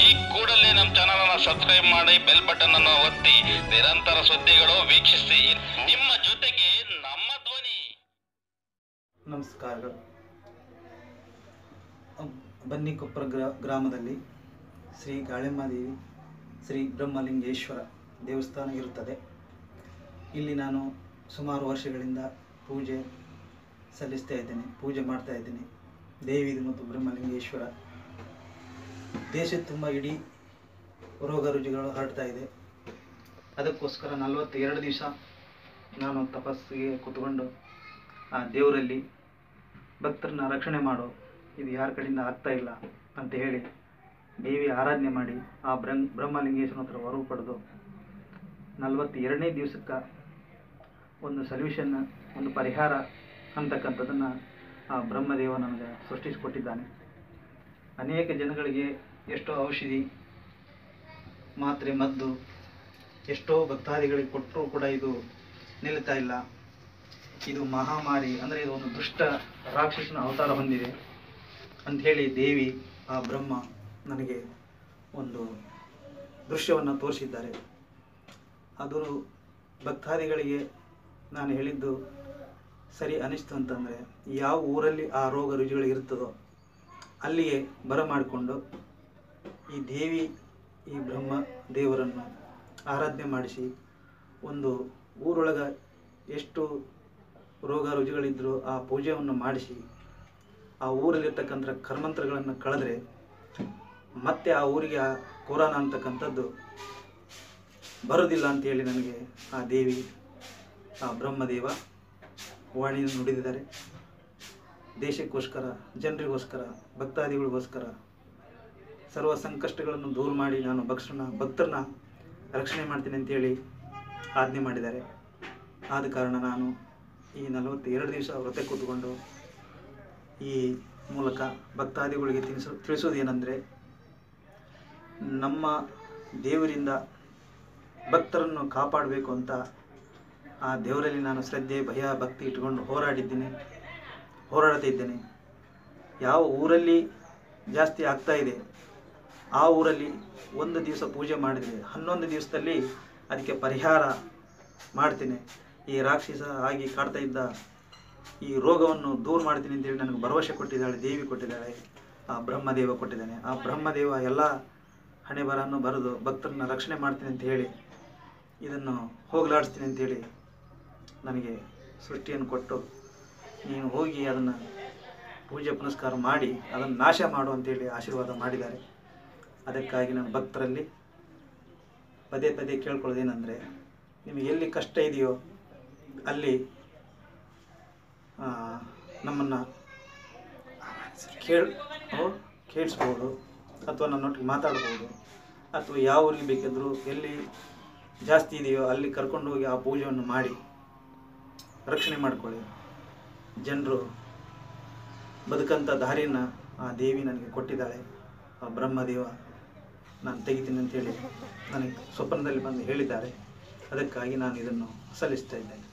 ಈ ಕೂಡಲೇ ನಮ್ಮ ಚಾನಲ್ ಅನ್ನು ಸಬ್ಸ್ಕ್ರೈಬ್ ಮಾಡಿ ಬೆಲ್ ಬಟನ್ ಅನ್ನು ಒತ್ತಿ ನಿರಂತರ ಸುದ್ದಿಗಳು ವೀಕ್ಷಿಸಿ ನಿಮ್ಮ ಜೊತೆಗೆ ನಮ್ಮ ಧ್ವನಿ ನಮಸ್ಕಾರಗಳು ಅಮ್, ಬನ್ನಿಕೊಪ್ಪರ ಗ್ರಾ ಗ್ರಾಮದಲ್ಲಿ ಶ್ರೀ ಗಾಳೆಮ್ಮಾದೇವಿ ಶ್ರೀ ಬ್ರಹ್ಮಲಿಂಗೇಶ್ವರ ದೇವಸ್ಥಾನ ಇರುತ್ತದೆ ಇಲ್ಲಿ ನಾನು ಸುಮಾರು ವರ್ಷಗಳಿಂದ ಪೂಜೆ ಸಲ್ಲಿಸ್ತಾ ಇದ್ದೇನೆ ಪೂಜೆ ಮಾಡ್ತಾ ಇದ್ದೇನೆ ದೇವಿದು ಮತ್ತು ಬ್ರಹ್ಮಲಿಂಗೇಶ್ವರ ದೇಶದ ತುಂಬ ಇಡೀ ರೋಗ ರುಜಿಗಳು ಹರಡ್ತಾ ಇದೆ ಅದಕ್ಕೋಸ್ಕರ ನಲವತ್ತೆರಡು ದಿವಸ ನಾನು ತಪಸ್ಸಿಗೆ ಕೂತ್ಕೊಂಡು ಆ ದೇವರಲ್ಲಿ ಭಕ್ತರನ್ನ ರಕ್ಷಣೆ ಮಾಡು ಇದು ಯಾರ ಕಡೆಯಿಂದ ಆಗ್ತಾ ಇಲ್ಲ ಅಂತ ಹೇಳಿ ದೇವಿ ಆರಾಧನೆ ಮಾಡಿ ಆ ಬ್ರಹ್ಮ ಬ್ರಹ್ಮಲಿಂಗೇಶ್ವರ ಹತ್ರ ಹೊರವು ಪಡೆದು ನಲವತ್ತೆರಡನೇ ದಿವಸಕ್ಕೆ ಒಂದು ಸೊಲ್ಯೂಷನ್ ಒಂದು ಪರಿಹಾರ ಅಂತಕ್ಕಂಥದ್ದನ್ನು ಆ ಬ್ರಹ್ಮದೇವ ನನಗೆ ಸೃಷ್ಟಿಸಿಕೊಟ್ಟಿದ್ದಾನೆ ಅನೇಕ ಜನಗಳಿಗೆ ಎಷ್ಟೋ ಔಷಧಿ ಮಾತ್ರೆ ಮದ್ದು ಎಷ್ಟೋ ಭಕ್ತಾದಿಗಳಿಗೆ ಕೊಟ್ಟರೂ ಕೂಡ ಇದು ನಿಲ್ತಾ ಇಲ್ಲ ಇದು ಮಹಾಮಾರಿ ಅಂದರೆ ಇದು ಒಂದು ದುಷ್ಟ ರಾಕ್ಷಸನ ಅವತಾರ ಹೊಂದಿದೆ ಅಂಥೇಳಿ ದೇವಿ ಆ ಬ್ರಹ್ಮ ನನಗೆ ಒಂದು ದೃಶ್ಯವನ್ನು ತೋರಿಸಿದ್ದಾರೆ ಅದು ಭಕ್ತಾದಿಗಳಿಗೆ ನಾನು ಹೇಳಿದ್ದು ಸರಿ ಅನಿಸ್ತು ಅಂತಂದರೆ ಯಾವ ಊರಲ್ಲಿ ಆ ರೋಗ ರುಜಿಗಳು ಇರ್ತದೋ ಅಲ್ಲಿಗೆ ಬರಮಾಡಿಕೊಂಡು ಈ ದೇವಿ ಈ ಬ್ರಹ್ಮ ದೇವರನ್ನು ಆರಾಧನೆ ಮಾಡಿಸಿ ಒಂದು ಊರೊಳಗೆ ಎಷ್ಟು ರೋಗ ರುಜಿಗಳಿದ್ದರೂ ಆ ಪೂಜೆಯನ್ನು ಮಾಡಿಸಿ ಆ ಊರಲ್ಲಿರ್ತಕ್ಕಂಥ ಕರ್ಮಂತ್ರಗಳನ್ನು ಕಳೆದ್ರೆ ಮತ್ತೆ ಆ ಊರಿಗೆ ಆ ಕೊರೋನಾ ಅಂತಕ್ಕಂಥದ್ದು ಬರೋದಿಲ್ಲ ಅಂತೇಳಿ ನನಗೆ ಆ ದೇವಿ ಆ ಬ್ರಹ್ಮದೇವ ವಾಣಿಯನ್ನು ನುಡಿದಿದ್ದಾರೆ ದೇಶಕ್ಕೋಸ್ಕರ ಜನರಿಗೋಸ್ಕರ ಭಕ್ತಾದಿಗಳಿಗೋಸ್ಕರ ಸರ್ವ ಸಂಕಷ್ಟಗಳನ್ನು ದೂರ ಮಾಡಿ ನಾನು ಭಕ್ಷಣ ಭಕ್ತರನ್ನ ರಕ್ಷಣೆ ಮಾಡ್ತೀನಿ ಅಂತೇಳಿ ಆಜ್ಞೆ ಮಾಡಿದ್ದಾರೆ ಆದ ಕಾರಣ ನಾನು ಈ ನಲವತ್ತೆರಡು ದಿವಸ ವ್ರತ ಕೂತ್ಕೊಂಡು ಈ ಮೂಲಕ ಭಕ್ತಾದಿಗಳಿಗೆ ತಿಳಿಸೋ ತಿಳಿಸೋದೇನೆಂದರೆ ನಮ್ಮ ದೇವರಿಂದ ಭಕ್ತರನ್ನು ಕಾಪಾಡಬೇಕು ಅಂತ ಆ ದೇವರಲ್ಲಿ ನಾನು ಶ್ರದ್ಧೆ ಭಯ ಭಕ್ತಿ ಇಟ್ಕೊಂಡು ಹೋರಾಡಿದ್ದೀನಿ ಹೋರಾಡ್ತಾ ಇದ್ದೇನೆ ಯಾವ ಊರಲ್ಲಿ ಜಾಸ್ತಿ ಆಗ್ತಾ ಇದೆ ಆ ಊರಲ್ಲಿ ಒಂದು ದಿವಸ ಪೂಜೆ ಮಾಡಿದರೆ ಹನ್ನೊಂದು ದಿವಸದಲ್ಲಿ ಅದಕ್ಕೆ ಪರಿಹಾರ ಮಾಡ್ತೀನಿ ಈ ರಾಕ್ಷಸ ಆಗಿ ಕಾಡ್ತಾ ಇದ್ದ ಈ ರೋಗವನ್ನು ದೂರ ಮಾಡ್ತೀನಿ ಅಂತೇಳಿ ನನಗೆ ಭರವಸೆ ಕೊಟ್ಟಿದ್ದಾಳೆ ದೇವಿ ಕೊಟ್ಟಿದ್ದಾಳೆ ಆ ಬ್ರಹ್ಮದೇವ ಕೊಟ್ಟಿದ್ದಾನೆ ಆ ಬ್ರಹ್ಮದೇವ ಎಲ್ಲ ಹಣೆ ಬರನ್ನು ಬರೆದು ಭಕ್ತರನ್ನ ರಕ್ಷಣೆ ಮಾಡ್ತೀನಿ ಅಂತ ಹೇಳಿ ಇದನ್ನು ಹೋಗಲಾಡಿಸ್ತೀನಿ ಅಂತೇಳಿ ನನಗೆ ಸೃಷ್ಟಿಯನ್ನು ಕೊಟ್ಟು ನೀನು ಹೋಗಿ ಅದನ್ನು ಪೂಜೆ ಪುನಸ್ಕಾರ ಮಾಡಿ ಅದನ್ನು ನಾಶ ಮಾಡು ಅಂತೇಳಿ ಆಶೀರ್ವಾದ ಮಾಡಿದ್ದಾರೆ ಅದಕ್ಕಾಗಿ ನಾನು ಭಕ್ತರಲ್ಲಿ ಪದೇ ಪದೇ ಕೇಳ್ಕೊಳ್ಳೋದೇನೆಂದರೆ ನಿಮಗೆ ಎಲ್ಲಿ ಕಷ್ಟ ಇದೆಯೋ ಅಲ್ಲಿ ನಮ್ಮನ್ನು ಕೇಳ್ ಓ, ಕೇಳಿಸ್ಬೋದು ಅಥವಾ ನನ್ನೊಟ್ಟಿಗೆ ಮಾತಾಡ್ಬೋದು ಅಥವಾ ಯಾವ ಊರಿಗೆ ಬೇಕಿದ್ದರೂ ಎಲ್ಲಿ ಜಾಸ್ತಿ ಇದೆಯೋ ಅಲ್ಲಿ ಕರ್ಕೊಂಡು ಹೋಗಿ ಆ ಪೂಜೆಯನ್ನು ಮಾಡಿ ರಕ್ಷಣೆ ಮಾಡಿಕೊಳ್ಳಿ ಜನರು ಬದುಕಂಥ ದಾರಿಯನ್ನು ಆ ದೇವಿ ನನಗೆ ಕೊಟ್ಟಿದ್ದಾಳೆ ಆ ಬ್ರಹ್ಮದೇವ ನಾನು ತೆಗಿತೀನಿ ಅಂತೇಳಿ ನನಗೆ ಸ್ವಪ್ನದಲ್ಲಿ ಬಂದು ಹೇಳಿದ್ದಾರೆ ಅದಕ್ಕಾಗಿ ನಾನು ಇದನ್ನು ಸಲ್ಲಿಸ್ತಾ ಇದ್ದೇನೆ